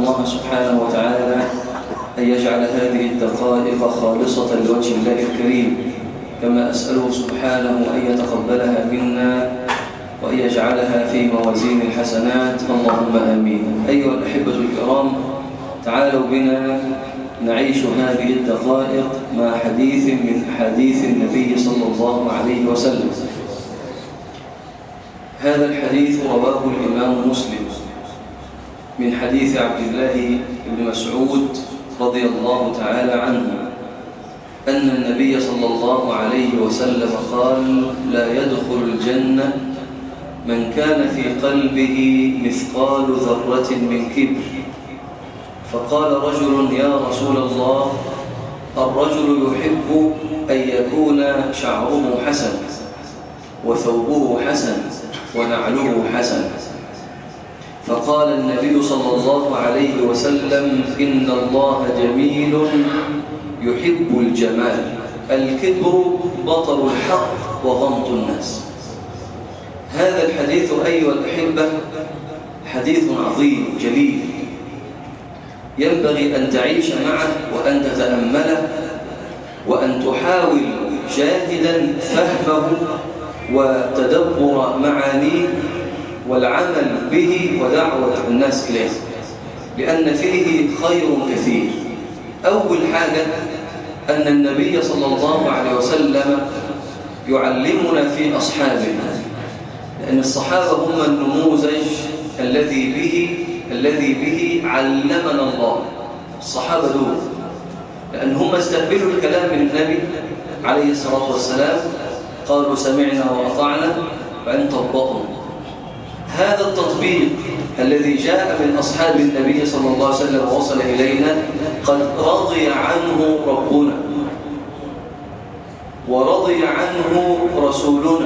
الله سبحانه وتعالى أن يجعل هذه الدقائق خالصة لوجه الله الكريم كما أسأله سبحانه أن يتقبلها منا وأن يجعلها في موازين الحسنات اللهم آمين أيها الأحبة الكرام تعالوا بنا نعيش هذه الدقائق مع حديث من أحاديث النبي صلى الله عليه وسلم هذا الحديث رواه الإمام مسلم من حديث عبد الله بن مسعود رضي الله تعالى عنه أن النبي صلى الله عليه وسلم قال لا يدخل الجنة من كان في قلبه مثقال ذرة من كبر فقال رجل يا رسول الله الرجل يحب أن يكون شعره حسن وثوبه حسن ونعله حسن فقال النبي صلى الله عليه وسلم إن الله جميل يحب الجمال الكبر بطل الحق وغمط الناس هذا الحديث أيها الأحبة حديث عظيم جليل ينبغي أن تعيش معه وأن تتأمله وأن تحاول جاهدا فهمه وتدبر معانيه والعمل به ودعوة الناس إليه لأن فيه خير كثير أول حاجة أن النبي صلى الله عليه وسلم يعلمنا في أصحابه لأن الصحابة هم النموذج الذي به الذي به علمنا الله الصحابة دول لأن هم استقبلوا الكلام من النبي عليه الصلاة والسلام قالوا سمعنا وأطعنا وأن طبقوا هذا التطبيق الذي جاء من أصحاب النبي صلى الله عليه وسلم ووصل إلينا قد رضي عنه ربنا ورضي عنه رسولنا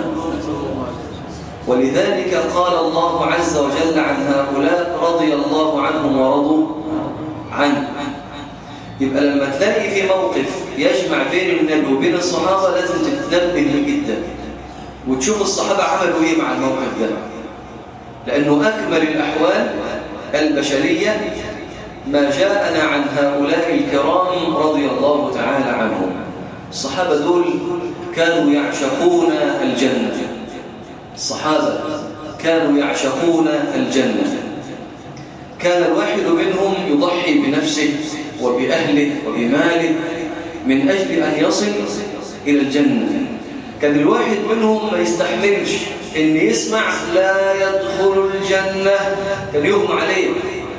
ولذلك قال الله عز وجل عن هؤلاء رضي الله عنهم ورضوا عنه يبقى لما تلاقي في موقف يجمع بين النبي وبين الصحابة لازم تتنبه له جدا وتشوف الصحابة عملوا ايه مع الموقف ده لأنه أكمل الأحوال البشرية ما جاءنا عن هؤلاء الكرام رضي الله تعالى عنهم الصحابة دول كانوا يعشقون الجنة الصحابة كانوا يعشقون الجنة كان الواحد منهم يضحي بنفسه وبأهله وبماله من أجل أن يصل إلى الجنة كان الواحد منهم ما يستحملش إن يسمع لا يدخل الجنة كان يغمى عليه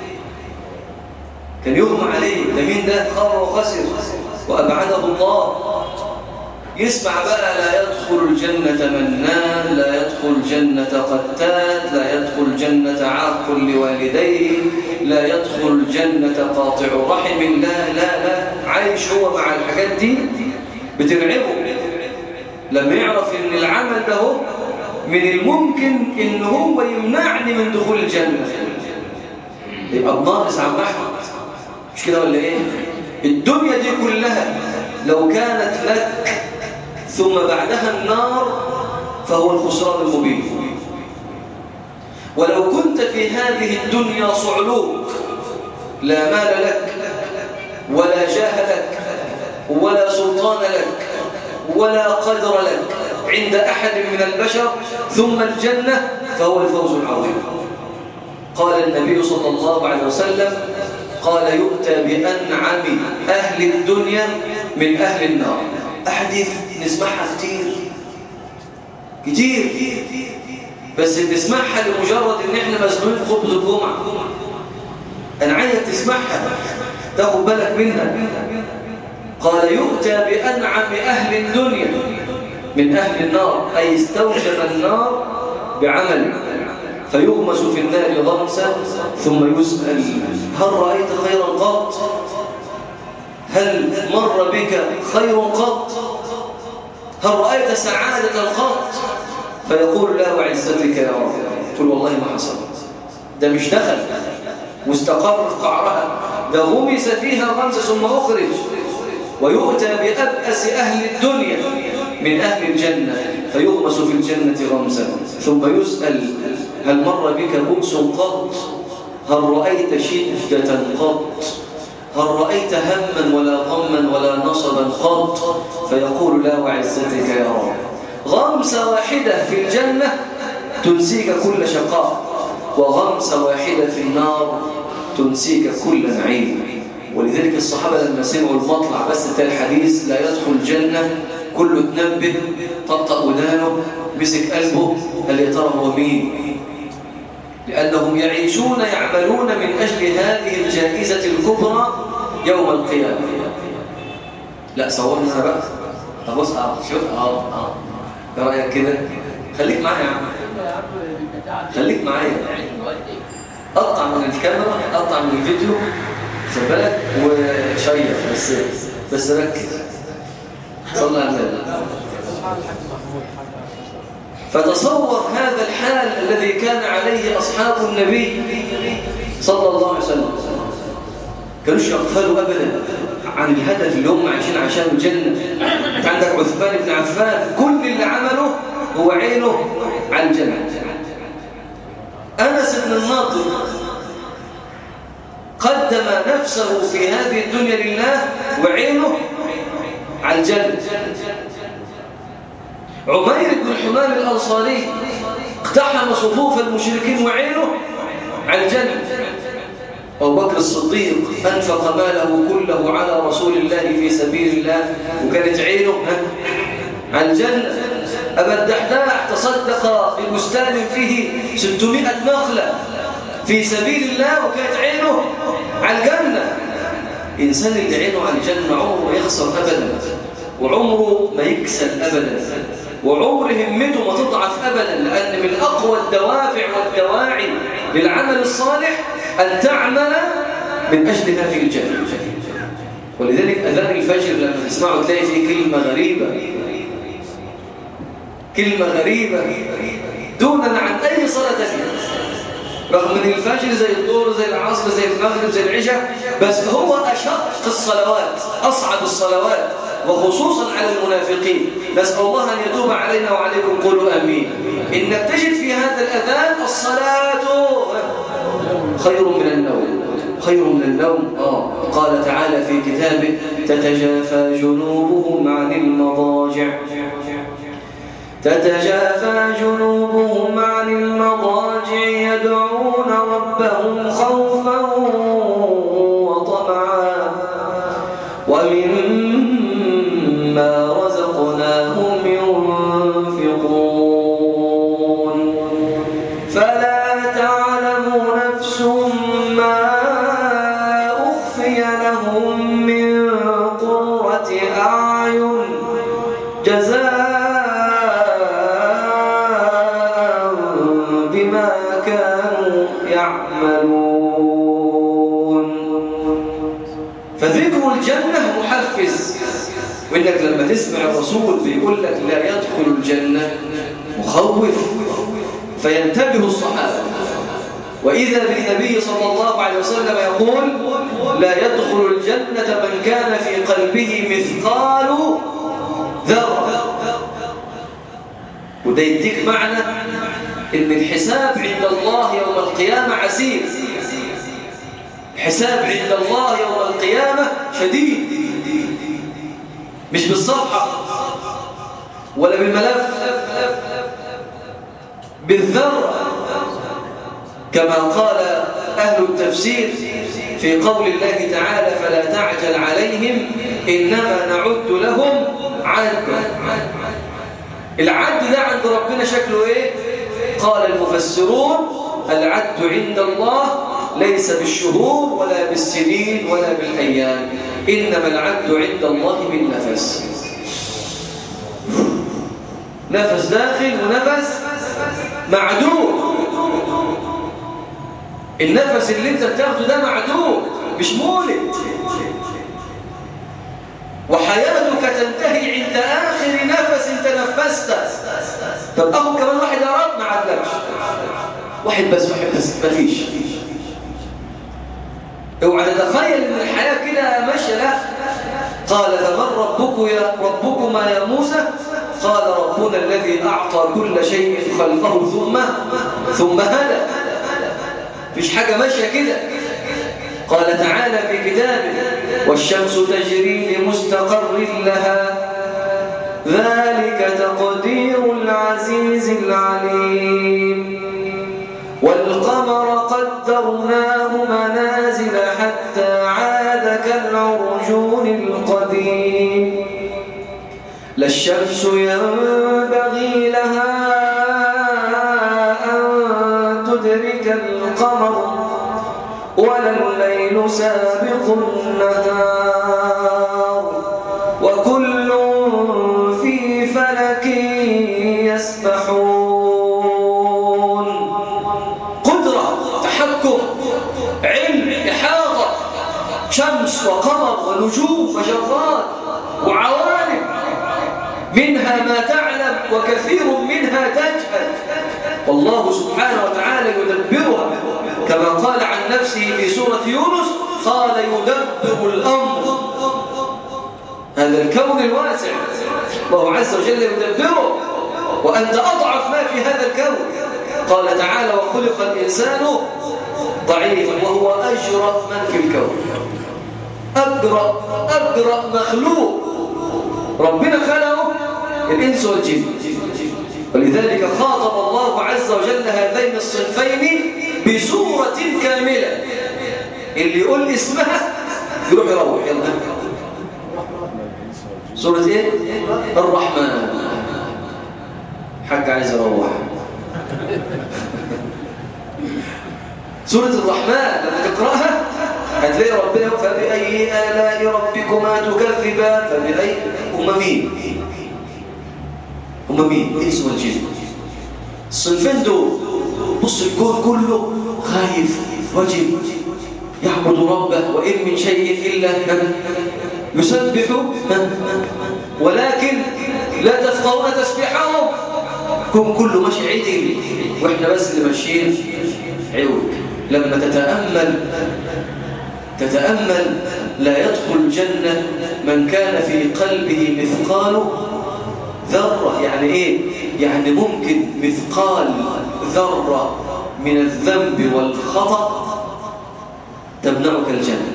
كان يغمى عليه ده مين ده خار وخسر وأبعده الله يسمع بقى لا يدخل الجنة منان لا يدخل الجنة قتات لا يدخل الجنة عاق لوالديه لا يدخل الجنة قاطع رحم لا لا لا عايش هو مع الحاجات دي بترعبه لما يعرف ان العمل ده هو من الممكن ان هو يمنعني من دخول الجنة يبقى بناقص عم احمد مش كده ولا ايه الدنيا دي كلها لو كانت لك ثم بعدها النار فهو الخسران المبين ولو كنت في هذه الدنيا صعلوك لا مال لك ولا جاه لك ولا سلطان لك ولا قدر لك عند أحد من البشر ثم الجنة فهو الفوز العظيم قال النبي صلى الله عليه وسلم قال يؤتى بأنعم أهل الدنيا من أهل النار أحاديث نسمعها كتير كتير بس بنسمعها لمجرد ان احنا مزنوقين في خطبه الجمعه انا عايزك تسمعها تاخد بالك منها قال يؤتى بانعم اهل الدنيا من اهل النار اي استوجب النار بعمل فيغمس في النار غمسا ثم يسال هل رايت خيرا قط هل مر بك خير قط هل رأيت سعادة قط فيقول له عزتك يا رب قل والله ما حصل ده مش دخل واستقر في قعرها ده غمس فيها غمسة ثم أخرج ويؤتى بأبأس أهل الدنيا من أهل الجنة فيغمس في الجنة غمسا ثم يسأل هل مر بك بؤس قط هل رأيت شدة قط هل رأيت هما ولا غما ولا نصبا قط فيقول لا وعزتك يا رب غمسة واحدة في الجنة تنسيك كل شقاء وغمسة واحدة في النار تنسيك كل نعيم ولذلك الصحابة لما سمعوا المطلع بس بتاع الحديث لا يدخل الجنة كله تنبه طبطق ودانه مسك قلبه هل يا ترى هو مين لأنهم يعيشون يعملون من أجل هذه الجائزة الكبرى يوم القيامة لا صورنا بقى أبص اه شوف اه اه ايه رأيك كده خليك معايا يا عم خليك معايا قطع من الكاميرا قطع من الفيديو خد بالك وشير بس بس ركز صلى على النبي فتصور هذا الحال الذي كان عليه أصحاب النبي صلى الله عليه وسلم كانوش يغفلوا أبدا عن الهدف اللي هم عايشين عشان الجنة انت عندك عثمان بن عفان كل اللي عمله هو عينه على الجنة أنس بن الناظر قدم نفسه في هذه الدنيا لله وعينه على الجنة عمير بن حمام الأنصاري اقتحم صفوف المشركين وعينه على الجنة أبو بكر الصديق أنفق ماله كله على رسول الله في سبيل الله وكانت عينه على الجنة أبا الدحداح تصدق ببستان فيه 600 نخلة في سبيل الله وكانت عينه على الجنة إنسان اللي عينه على الجنة عمره ما يخسر أبدا وعمره ما يكسل أبدا وعمر همته ما تضعف أبدا لأن من أقوى الدوافع والدواعي للعمل الصالح أن تعمل من أجل هذه الجنة ولذلك أذان الفجر لما تسمعه تلاقي فيه كلمة غريبة كلمة غريبة دونا عن أي صلاة ثانيه رغم ان الفجر زي الظهر زي العصر زي المغرب زي العشاء بس هو أشق الصلوات أصعب الصلوات وخصوصا على المنافقين نسأل الله أن يتوب علينا وعليكم قولوا أمين إنك تجد في هذا الأذان الصلاة خير من النوم خير من النوم آه. قال تعالى في كتابه تتجافى جنوبهم عن المضاجع تتجافى جنوبهم عن المضاجع يدعون ربهم خوفا وطمعا ومما رزقناهم ينفقون فلا تعلم نفس ما أخفي لهم من قرة أعين جزاء بما كانوا يعملون فذكر الجنة محفز وإنك لما تسمع الرسول بيقول لك لا يدخل الجنة مخوف فينتبه الصحابة وإذا بالنبي صلى الله عليه وسلم يقول لا يدخل الجنة من كان في قلبه مثقال ذرة وده يديك معنى إن الحساب عند الله يوم القيامة عسير الحساب عند الله يوم القيامة شديد مش بالصفحة ولا بالملف بالذرة كما قال أهل التفسير في قول الله تعالى فلا تعجل عليهم إنما نعد لهم عدا العد ده عند ربنا شكله إيه؟ قال المفسرون العد عند الله ليس بالشهور ولا بالسنين ولا بالأيام إنما العد عند الله بالنفس نفس داخل ونفس معدود النفس اللي انت بتاخده ده معدود مش مولد وحياتك تنتهي عند آخر نفس انت نفسته طب اخد كمان واحد يا رب ما عدلكش واحد بس واحد بس مفيش اوعى تتخيل ان الحياه كده ماشيه لا قال فمن ربك يا ربكما يا موسى قال ربنا الذي اعطى كل شيء خلقه ثم ثم هدى مفيش حاجة ماشية كده قال تعالى في كتابه والشمس تجري لمستقر لها ذلك تقدير العزيز العليم والقمر قدرناه منازل حتى عاد كالعرجون القديم لا الشمس ينبغي لها أن تدرك القمر ولا الليل سابق النهار وكل في فلك يسبحون قدرة تحكم علم إحاطة شمس وقمر ونجوم وجرات وعوالم منها ما تعلم وكثير منها تجهل والله سبحانه وتعالى يدبرها كما قال عن نفسه في سورة يونس قال يدبر الأمر هذا الكون الواسع الله عز وجل يدبره وأنت أضعف ما في هذا الكون قال تعالى وخلق الإنسان ضعيفا وهو أجرأ من في الكون أجرأ أجرأ مخلوق ربنا خلقه الإنس والجن ولذلك خاطب الله عز وجل هذين الصنفين بسورة كاملة اللي يقول اسمها يروح يروح يلا سورة ايه؟ الرحمن حق عايز يروح سورة الرحمن لما تقرأها هتلاقي ربنا فبأي آلاء ربكما تكذبان فبأي هم مين؟ هم مين؟ الإنس والجن الصنفين دول بص الكون كله خايف وجل يعبد ربه وإن من شيء إلا يسبح ولكن لا تفقهون تسبيحهم كون كله ماشي عدل واحنا بس اللي ماشيين عوج لما تتأمل تتأمل لا يدخل الجنة من كان في قلبه مثقال ذرة يعني ايه؟ يعني ممكن مثقال ذرة من الذنب والخطأ تمنعك الجنة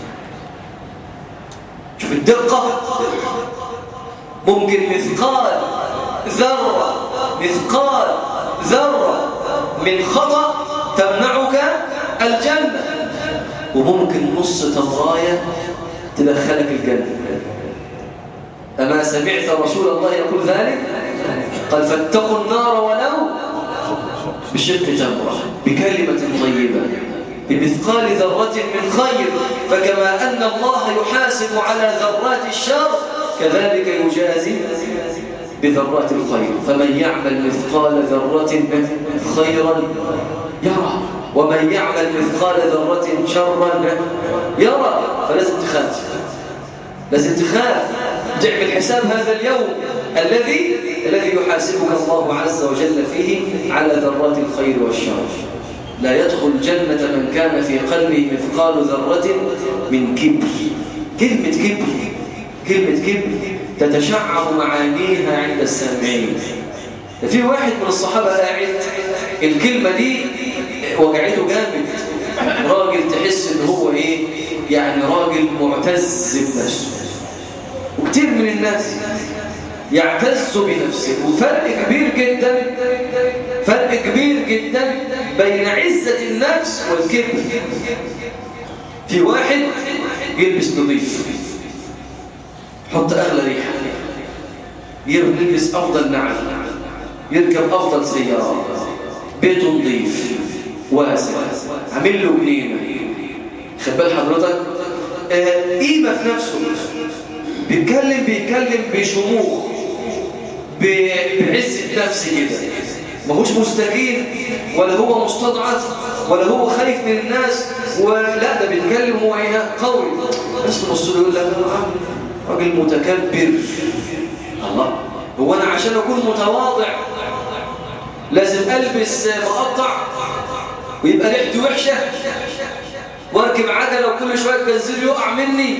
شوف الدقة ممكن مثقال ذرة مثقال ذرة من خطأ تمنعك الجنة وممكن نص تمراية تدخلك الجنة أما سمعت رسول الله يقول ذلك قال فاتقوا النار ولو بشق جمرة بكلمة طيبة بمثقال ذرة من خير فكما أن الله يحاسب على ذرات الشر كذلك يجازي بذرات الخير فمن يعمل مثقال ذرة خيرا يرى ومن يعمل مثقال ذرة شرا يرى فلازم تخاف لازم تخاف تعمل حساب هذا اليوم الذي الذي يحاسبك الله عز وجل فيه على ذرات الخير والشر لا يدخل الجنة من كان في قلبه مثقال ذرة من كبر كلمة كبر كلمة كبر تتشعر معانيها عند السامعين في واحد من الصحابة قاعد الكلمة دي وجعته جامد راجل تحس ان هو ايه يعني راجل معتز بنفسه وكتير من الناس يعتز بنفسه وفرق كبير جدا فرق كبير جدا بين عزة النفس والكبر في واحد يلبس نظيف يحط أغلى ريحة يلبس أفضل نعل يركب أفضل سيارة بيته نظيف واسع عامل له جنينة خد بال حضرتك آه قيمة في نفسه بيتكلم بيتكلم بشموخ بعزة نفس كده ما هوش مستكين ولا هو مستضعف ولا هو خايف من الناس ولا ده بيتكلم هو ايه قوي بس تبص له يقول لك راجل متكبر الله هو انا عشان اكون متواضع لازم البس مقطع ويبقى ريحتي وحشه واركب عجله وكل شويه الجنزير يقع مني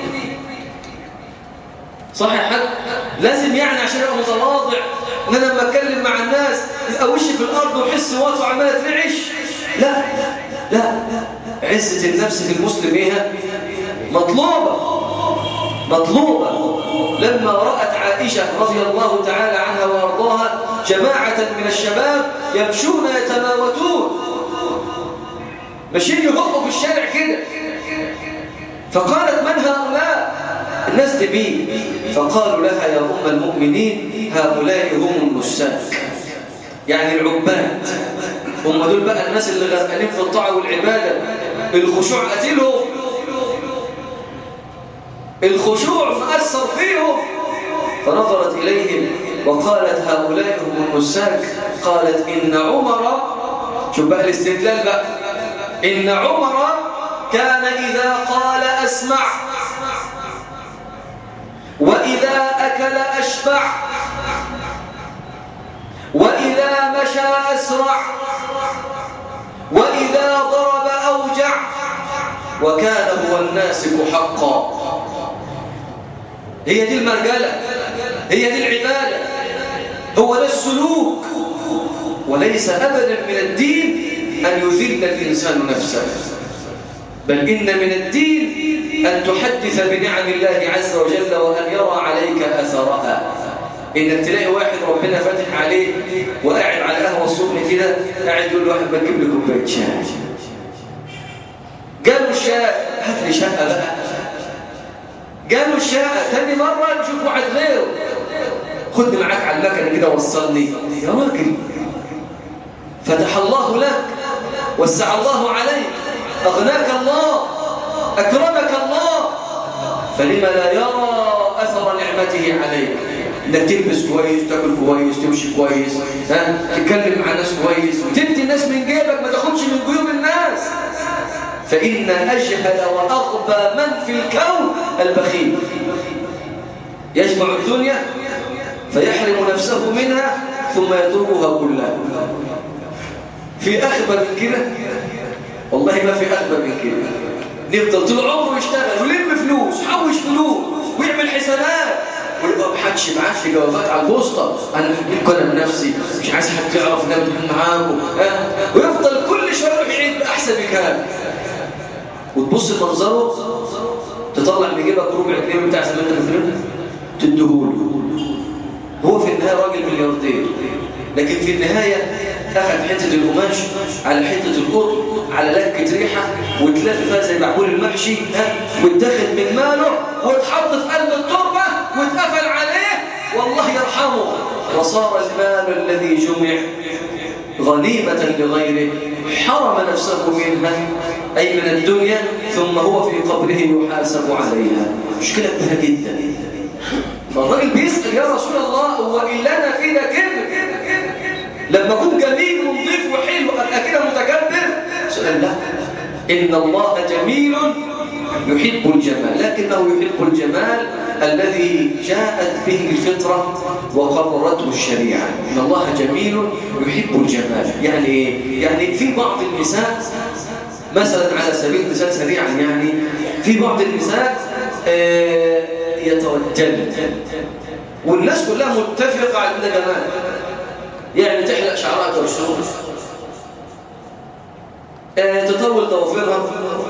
صح يا حاج لازم يعني عشان ابقى متواضع ان انا لما اتكلم مع الناس يبقى وشي في الارض وحس واطي وعمال اترعش لا لا عزة النفس في المسلم ايه مطلوبة مطلوبة لما رأت عائشة رضي الله تعالى عنها وأرضاها جماعة من الشباب يمشون يتماوتون ماشيين يهقوا في الشارع كده فقالت من هؤلاء الناس تبيه فقالوا لها يا أم المؤمنين هؤلاء هم النساك يعني العباد هم دول بقى الناس اللي غرقانين في الطاعة والعبادة الخشوع قتلهم الخشوع مأثر فيهم فنظرت إليهم وقالت هؤلاء هم النساك قالت إن عمر شوف بقى الاستدلال بقى إن عمر كان إذا قال أسمع وإذا أكل أشبع وإذا مشى أسرع وإذا ضرب أوجع وكان هو الناسك حقا هي دي المرجلة هي دي العبادة هو ده السلوك وليس أبدا من الدين أن يذل الإنسان نفسه بل إن من الدين أن تحدث بنعم الله عز وجل وأن يرى عليك أثرها إنك تلاقي واحد ربنا فاتح عليه وقاعد على القهوة الصبح كده قاعد يقول لواحد بجيب لي كوباية شاي جاله الشاي هات لي شقة بقى جاله الشقة تاني مرة نشوف واحد غيره خدني معاك على المكنة كده وصلني يا راجل فتح الله لك وسع الله عليك أغناك الله أكرمك الله فلما لا يرى أثر نعمته عليك انك تلبس كويس تاكل كويس تمشي كويس ها تتكلم مع الناس كويس وتدي الناس من جيبك ما تاخدش من جيوب الناس فإن أجهل وأغبى من في الكون البخيل يجمع الدنيا فيحرم نفسه منها ثم يتركها كلها في أخبر من كده والله ما في أخبر من كده نفضل طول عمره يشتغل ويلم فلوس ويحوش فلوس ويعمل حسابات ويبقى محدش يبعت لي جوابات على البوسطه انا بحكيلكم انا بنفسي مش عايز حد يعرف ان انا بتكلم معاكم ويفضل كل شويه يروح يعيد باحسن كام وتبص لمنظره تطلع من جيبك ربع جنيه بتاع زمان الفيلم تديهوله هو في النهايه راجل ملياردير لكن في النهايه اخذ حته القماش على حته القطن على لكه ريحه وتلف فيها زي معمول المحشي ها واتاخد من ماله واتحط في قلب التربه واتقفل عليه والله يرحمه وصار المال الذي جمع غنيمة لغيره حرم نفسه منها أي من الدنيا ثم هو في قبره يحاسب عليها مشكلة كبيرة جدا فالراجل بيسأل يا رسول الله هو إلا أنا فينا كبر لما كنت جميل ونظيف وحلو أبقى كده متكبر سؤال لا إن الله جميل يحب الجمال لكنه يحب الجمال الذي جاءت به الفطرة وقررته الشريعة إن الله جميل يحب الجمال يعني يعني في بعض النساء مثلا على سبيل المثال سريعا يعني في بعض النساء آه، يتوجل والناس كلها متفقة على ده جمال يعني تحلق شعرها كرسول آه، تطول ضوافرها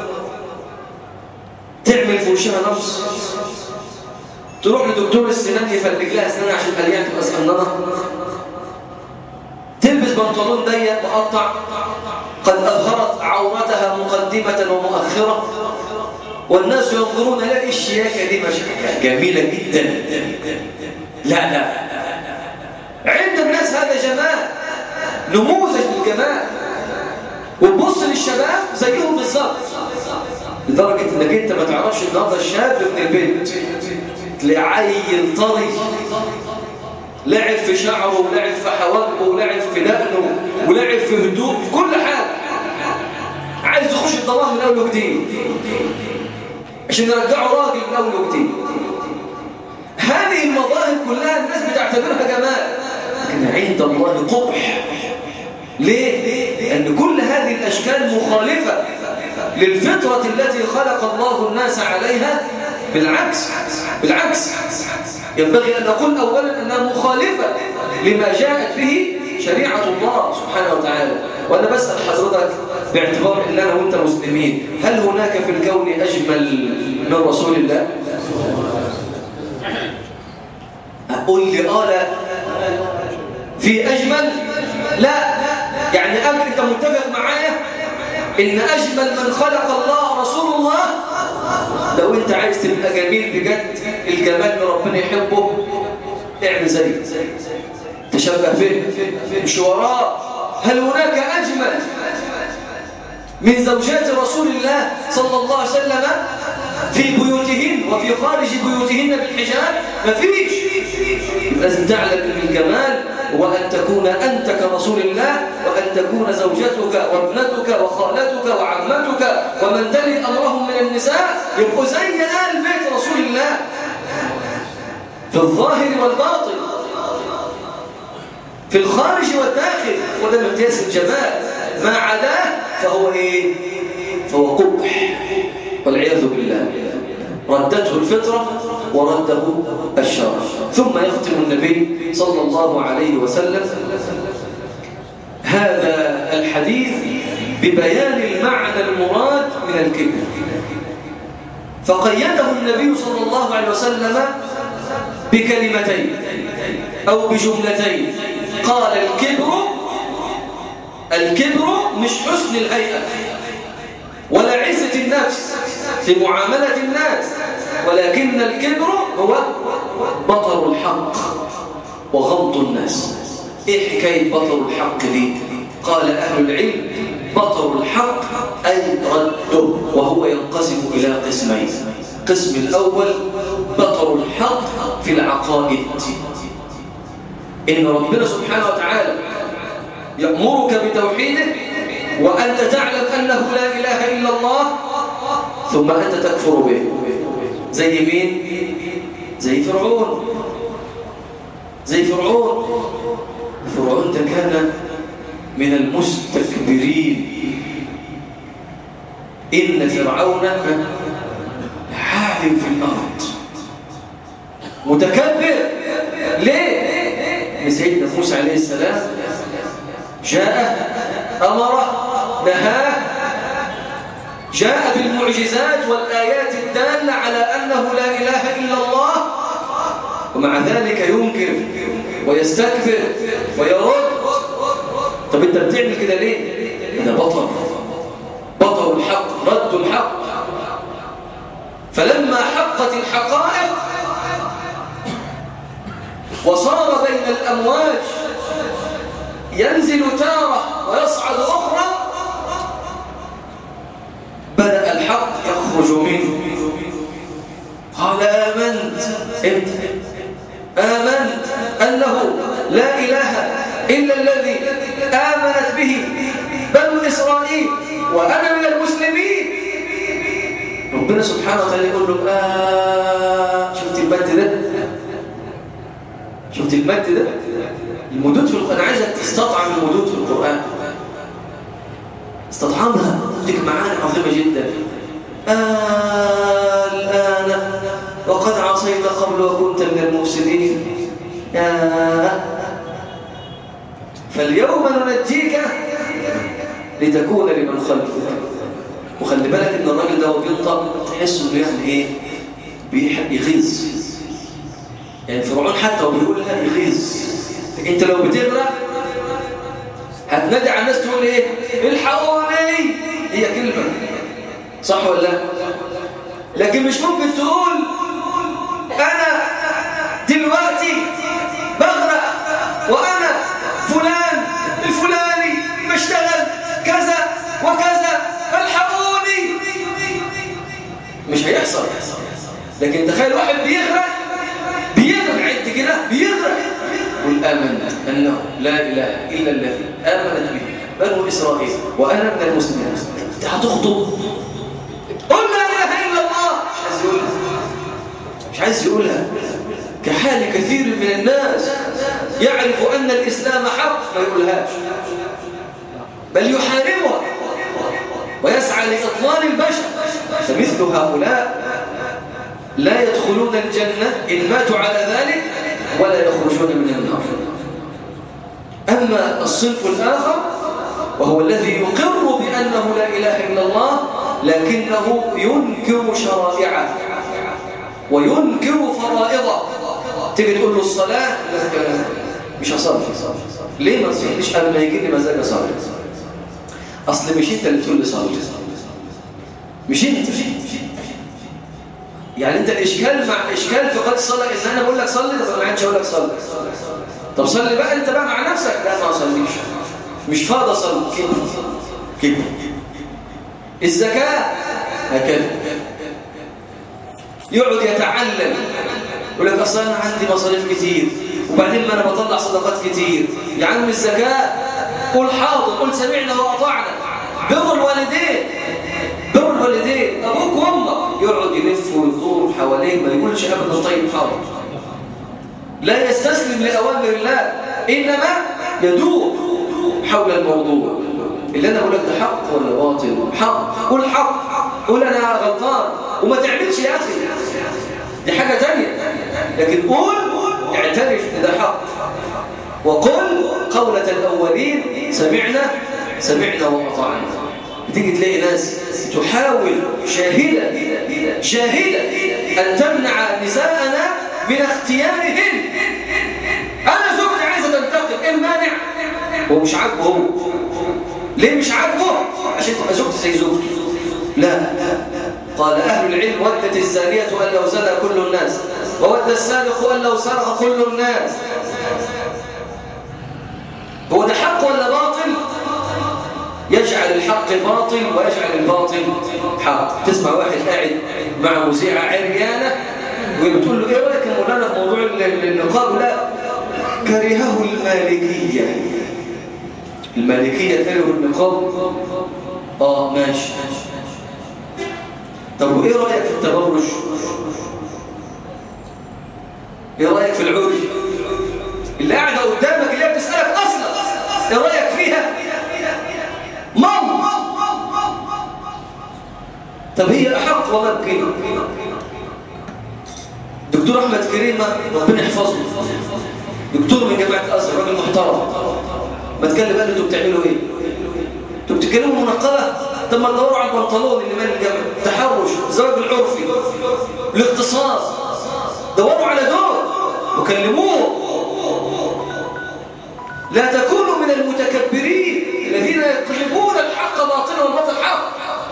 تعمل في وشها نقص تروح لدكتور السنان يفلج لها اسنانها عشان خليها تبقى صغننه تلبس بنطلون ضيق مقطع قد اظهرت عورتها مقدمه ومؤخره والناس ينظرون لا الشياكه دي مش جميله جدا لا لا عند الناس هذا جمال نموذج للجمال وتبص للشباب زيهم بالظبط لدرجة انك انت ما تعرفش النهارده الشاب من البنت تلاقي عيل طري لعب في شعره ولعب في حواجبه ولعب في دقنه ولعب في هدوء في كل حاجة عايز يخش الضوء من اول وجديد عشان يرجعه راجل من اول وجديد هذه المظاهر كلها الناس بتعتبرها جمال لكن عند الله قبح ليه؟ لأن كل هذه الأشكال مخالفة للفطرة التي خلق الله الناس عليها بالعكس بالعكس ينبغي أن نقول أولا أنها مخالفة لما جاءت به شريعة الله سبحانه وتعالى وأنا بسأل حضرتك باعتبار أن أنا وأنت مسلمين هل هناك في الكون أجمل من رسول الله؟ قول لي آه لا في أجمل؟ لا يعني أمر أنت متفق معايا إن أجمل من خلق الله رسول الله لو أنت عايز تبقى جميل بجد الجمال اللي ربنا يحبه اعمل زيه تشبه به مش وراه هل هناك أجمل من زوجات رسول الله صلى الله عليه وسلم في بيوتهن وفي خارج بيوتهن بالحجاب مفيش لازم تعلم من الجمال وأن تكون أنت كرسول الله وأن تكون زوجتك وابنتك وخالتك وعمتك ومن تلي أمرهم من النساء يبقوا زي آل بيت رسول الله في الظاهر والباطن في الخارج والداخل وده مقياس الجمال ما عداه فهو ايه فهو قبح والعياذ بالله ردته الفطرة ورده الشرع ثم يختم النبي صلى الله عليه وسلم هذا الحديث ببيان المعنى المراد من الكبر فقيده النبي صلى الله عليه وسلم بكلمتين أو بجملتين قال الكبر الكبر مش حسن الهيئة ولا عزة النفس في معاملة الناس ولكن الكبر هو بطر الحق وغمط الناس ايه حكاية بطر الحق دي قال أهل العلم بطر الحق أي رده وهو ينقسم إلى قسمين القسم الأول بطر الحق في العقائد إن ربنا سبحانه وتعالى يأمرك بتوحيده وأنت تعلم أنه لا إله إلا الله ثم أنت تكفر به زي مين؟ زي فرعون زي فرعون فرعون ده كان من المستكبرين إن فرعون عالم في الأرض متكبر ليه؟ سيدنا موسى عليه السلام جاء أمره نهاه جاء بالمعجزات والآيات الدالة على أنه لا إله إلا الله ومع ذلك ينكر ويستكبر ويرد طب انت بتعمل كده ليه؟ ده بطل بطل الحق رد الحق فلما حقت الحقائق وصار بين الأمواج ينزل تارة ويصعد أخرى بدأ الحق يخرج منه قال آمنت انت آمنت أنه لا إله إلا الذي آمنت به بنو إسرائيل وأنا من المسلمين ربنا سبحانه وتعالى يقول له آه شفت المد ده شفت المد ده المدود في القرآن عايزك تستطعم المدود في القرآن استطعمها لك معاني عظيمة جدا آه الآن وقد عصيت قبل وكنت من المفسدين يا فاليوم ننجيك لتكون لمن خلفك وخلي بالك ان الراجل ده وبينطق تحس انه يعني ايه بيحب يغيظ يعني فرعون حتى وبيقولها يغيظ انت لو بتغرق هتنادي على الناس تقول ايه الحقوني هي كلمه صح ولا لا لكن مش ممكن تقول انا دلوقتي بغرق وانا فلان الفلاني بشتغل كذا وكذا فالحقوني مش هيحصل لكن تخيل واحد بيغرق بيغرق عد كده بيغرق قل آمنت أنه لا إله إلا الذي آمنت به بنو إسرائيل وأنا من المسلمين أنت هتخطب قل لا إله إلا الله مش عايز يقولها مش عايز يقولها كحال كثير من الناس يعرف أن الإسلام حق ما يقولهاش بل يحاربها ويسعى لإطلال البشر فمثل هؤلاء لا يدخلون الجنة إن ماتوا على ذلك ولا يخرجون من النار أما الصنف الآخر وهو الذي يقر بأنه لا إله إلا الله لكنه ينكر شرائعه وينكر فرائضه تيجي تقول له الصلاة مش هصلي ليه ما تصليش قبل ما يجي لي مزاج اصلي اصل مش انت اللي تقول لي صلي مش انت يعني انت الاشكال مع اشكال في قد الصلاه ان انا بقول لك صلي طب ما عادش اقول لك صلي طب صلي بقى انت بقى مع نفسك لا ما اصليش مش فاضي اصلي كده كده الزكاه هكذا يقعد يتعلم يقول لك اصل انا عندي مصاريف كتير وبعدين ما انا بطلع صدقات كتير يا عم الزكاه قول حاضر قول سمعنا واطعنا بر الوالدين بر الوالدين ابوك وامك يقعد يلف ويدور حواليك ما يقولش ابدا طيب حاضر لا يستسلم لاوامر الله انما يدور حول الموضوع اللي انا اقول لك ده حق ولا باطل حق قول حق قول انا غلطان وما تعملش يا اخي دي حاجه ثانيه لكن قول اعترف ان ده حق وقل قولة الأولين سمعنا سمعنا وأطعنا بتيجي تلاقي ناس تحاول شاهدة شاهدة أن تمنع نساءنا من اختيارهن أنا زوجتي عايزة تنتقل إيه المانع؟ هو مش عاجبه هو ليه مش عاجبه؟ عشان تبقى زوجتي زي زوجتي لا قال أهل العلم ودت الزانية أن لو زنى كل الناس وود السارق أن لو سرق كل الناس هو ده حق ولا باطل يجعل الحق باطل ويجعل الباطل حق تسمع واحد قاعد مع مذيعة عريانة وبتقول له ايه رايك يا مولانا في موضوع النقاب لا كرهه المالكية المالكية كرهوا النقاب اه ماشي طب وايه رايك في التبرج ايه رايك في العري اللي قاعده قدامك اللي هي بتسالك اصلا ايه رايك فيها مام طب هي احق ولا بكده دكتور احمد كريمه ربنا يحفظه دكتور من جامعه الازهر راجل محترم ما تكلم قال انتوا بتعملوا ايه انتوا بتتكلموا منقبه طب ما تدوروا على البنطلون اللي مال الجامعه التحرش الزواج العرفي الاغتصاص دوروا على دول وكلموه لا تكونوا من المتكبرين الذين يقلبون الحق باطلا والباطل حق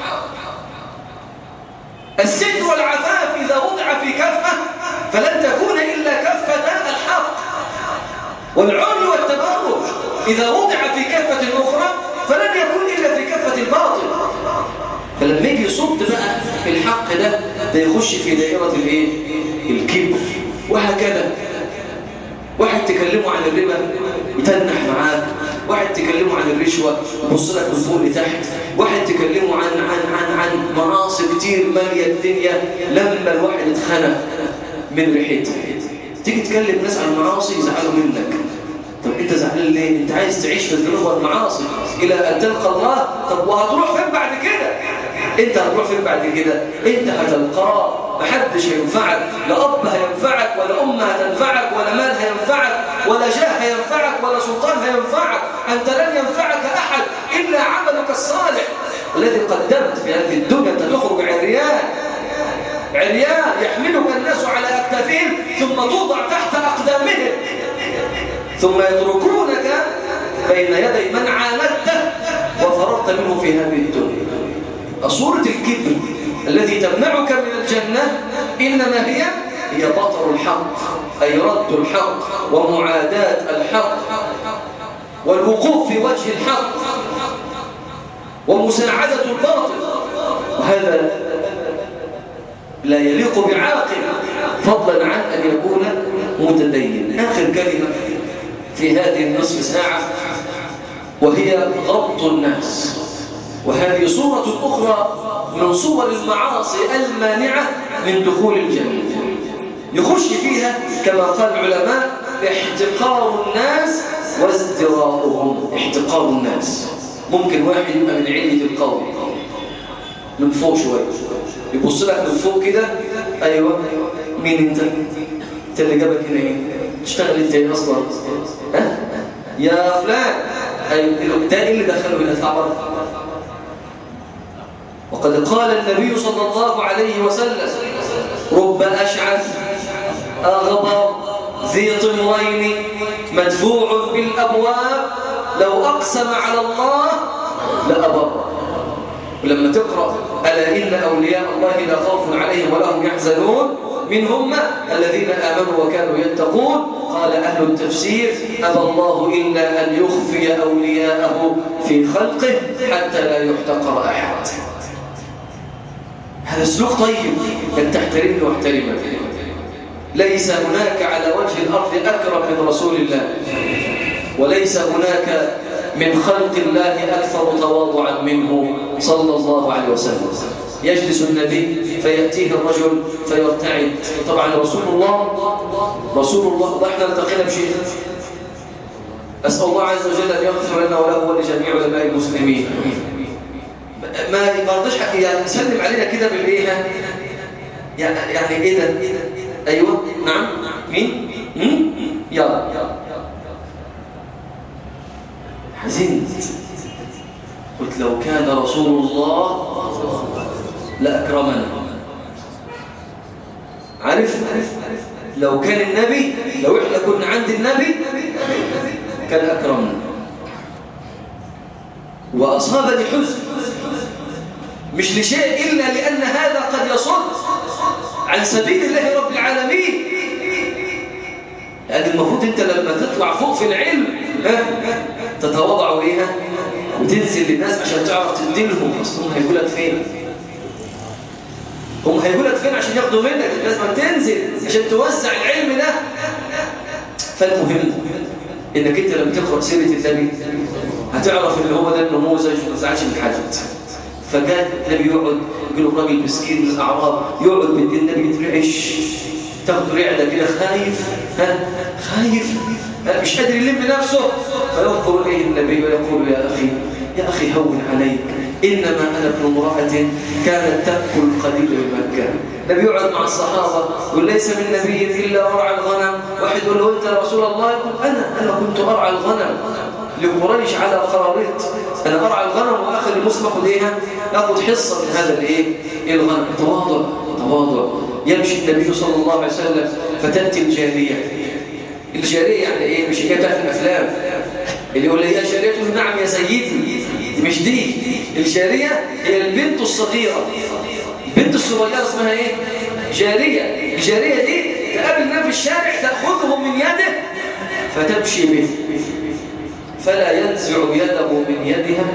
الستر والعفاف إذا وضع في كفة فلن تكون إلا كفة الحق والعري والتبرج إذا وضع في كفة أخرى فلن يكون إلا في كفة الباطل فلما يجي يصد بقى الحق ده ده يخش في دائرة الايه الكبر وهكذا واحد تكلمه عن الربا يتنح معاك واحد تكلمه عن الرشوة يبص لك من فوق لتحت واحد تكلمه عن عن عن عن معاصي كتير مالية الدنيا لما الواحد اتخنق من ريحتها تيجي تكلم ناس عن المعاصي يزعلوا منك طب انت زعلان ليه انت عايز تعيش في الذنوب والمعاصي الى ان تلقى الله طب وهتروح فين بعد كده انت هتروح فين بعد كده انت هتلقاه محدش هينفعك لا اب هينفعك ولا ام هتنفعك ولا مال هينفعك ولا جاه هينفعك ولا سلطان هينفعك انت لن ينفعك احد الا عملك الصالح الذي قدمت في هذه الدنيا انت تخرج عريان عريان يحملك الناس على اكتافهم ثم توضع تحت اقدامهم ثم يتركونك بين يدي من عاندته وفررت منه في هذه الدنيا صورة الكبر الذي تمنعك من الجنة إنما هي هي بطر الحق أي رد الحق ومعاداة الحق والوقوف في وجه الحق ومساعدة الباطل وهذا لا يليق بعاقل فضلا عن أن يكون متدين آخر كلمة في هذه النصف ساعة وهي غض الناس وهذه صورة أخرى من صور المعاصي المانعة من دخول الجنة يخش فيها كما قال العلماء احتقار الناس وازدراؤهم احتقار الناس ممكن واحد يبقى من علة القول من فوق شوية يبص لك من فوق كده أيوة مين انت انت اللي جابك هنا ايه تشتغل انت ايه اصلا ها يا فلان أيوة ده اللي دخله إلى التعبر وقد قال النبي صلى الله عليه وسلم رب أشعث أغبر ذي طمرين مدفوع بالأبواب لو أقسم على الله لأبر ولما تقرأ ألا إن أولياء الله لا خوف عليهم ولا هم يحزنون من هم الذين آمنوا وكانوا يتقون قال أهل التفسير أبى الله إلا أن يخفي أولياءه في خلقه حتى لا يحتقر أحد هذا سلوك طيب أن تحترمني واحترمك ليس هناك على وجه الأرض أكرم من رسول الله وليس هناك من خلق الله أكثر تواضعا منه صلى الله عليه وسلم يجلس النبي فيأتيه الرجل فيرتعد طبعا رسول الله رسول الله احنا التقينا بشيء أسأل الله عز وجل أن يغفر لنا وله ولجميع علماء المسلمين ما يرضيش يعني سلم علينا كده بالايه يعني يعني ايه ده ايوه نعم مين يلا حزنت قلت لو كان رسول الله لأكرمنا عارف لو كان النبي لو احنا كنا عند النبي كان أكرمنا وأصابني حزن مش لشيء إلا لأن هذا قد يصد عن سبيل الله رب العالمين يعني المفروض انت لما تطلع فوق في العلم ها تتواضع ليها وتنزل للناس عشان تعرف تدينهم اصلا هم هيقولك فين هم هيقولك فين عشان ياخدوا منك لازم تنزل عشان توسع العلم ده فالمهم انك انت لما تقرا سيره النبي هتعرف ان هو ده النموذج ما تزعلش من حاجه فكان النبي يقعد يقول الراجل مسكين من الاعراب يقعد من النبي يترعش تاخد رعده كده خايف ها خايف ها مش قادر يلم نفسه فينظر اليه النبي ويقول يا اخي يا اخي هون عليك انما انا ابن امراه كانت تاكل قليل بمكه النبي يقعد مع الصحابه يقول ليس من نبي الا ارعى الغنم واحد يقول له انت يا رسول الله يقول انا انا كنت ارعى الغنم لقريش على قراريط انا ارعى الغنم واخر المسلم اخذ ايه اخذ حصه من هذا الايه الغنم تواضع تواضع يمشي النبي صلى الله عليه وسلم فتاتي الجاريه الجاريه يعني ايه مش هي بتاعت الافلام اللي يقول لي يا جاريه نعم يا سيدي مش دي الجاريه هي البنت الصغيره البنت الصغيره اسمها ايه جاريه الجاريه دي تقابلنا في الشارع تاخذه من يده فتمشي به فلا ينزع يده من يدها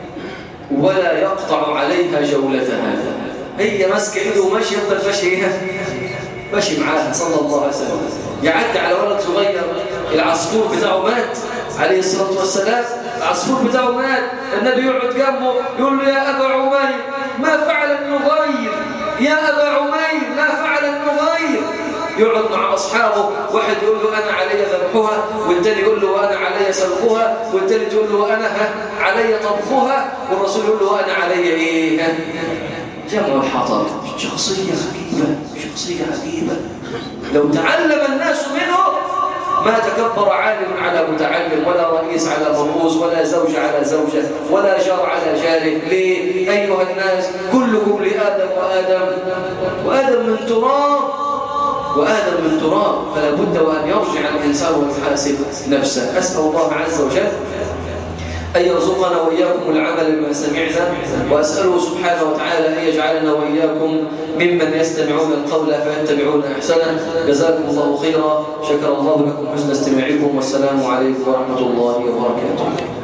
ولا يقطع عليها جولتها هي ماسكه ايده وماشي يفضل ماشي ماشي معاها صلى الله عليه وسلم يعدي على ولد صغير العصفور بتاعه مات عليه الصلاه والسلام العصفور بتاعه مات النبي يقعد جنبه يقول له يا ابا عمير ما فعل النغير يا ابا عمير ما فعل النغير يقعد مع أصحابه واحد يقول له أنا علي ذبحها والتاني يقول له أنا علي سلخها والتالت يقول له أنا علي طبخها والرسول يقول له أنا علي إيه جمع الحطب شخصية عجيبة شخصية عجيبة لو تعلم الناس منه ما تكبر عالم على متعلم ولا رئيس على مرؤوس ولا زوج على زوجة ولا جار على جاره ليه أيها الناس كلكم لآدم وآدم وآدم من تراب وآدم من تراب فلا بد وأن يرجع الإنسان ويحاسب نفسه أسأل الله عز وجل أن يرزقنا وإياكم العمل بما سمعنا وأسأله سبحانه وتعالى أن يجعلنا وإياكم ممن يستمعون القول فيتبعون أحسنه جزاكم الله خيرا شكر الله لكم حسن استماعكم والسلام عليكم ورحمة الله وبركاته